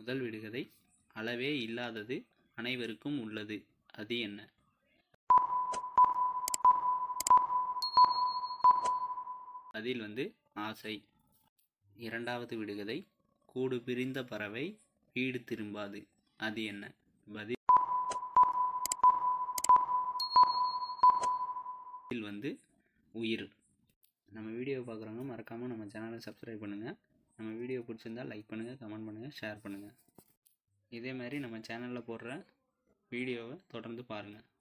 முதல் விடுகதை அளவே இல்லாதது அனைவருக்கும் உள்ளது அது என்ன அதில் வந்து ஆசை இரண்டாவது விடுகதை கூடு பிரிந்த பறவை வீடு திரும்பாது அது என்ன பதில் இதில் வந்து உயிர் நம்ம வீடியோ பார்க்குறவங்க மறக்காமல் நம்ம சேனலை சப்ஸ்கிரைப் பண்ணுங்கள் நம்ம வீடியோ பிடிச்சிருந்தா லைக் பண்ணுங்கள் கமெண்ட் பண்ணுங்கள் ஷேர் பண்ணுங்கள் இதே மாதிரி நம்ம சேனலில் போடுற வீடியோவை தொடர்ந்து பாருங்கள்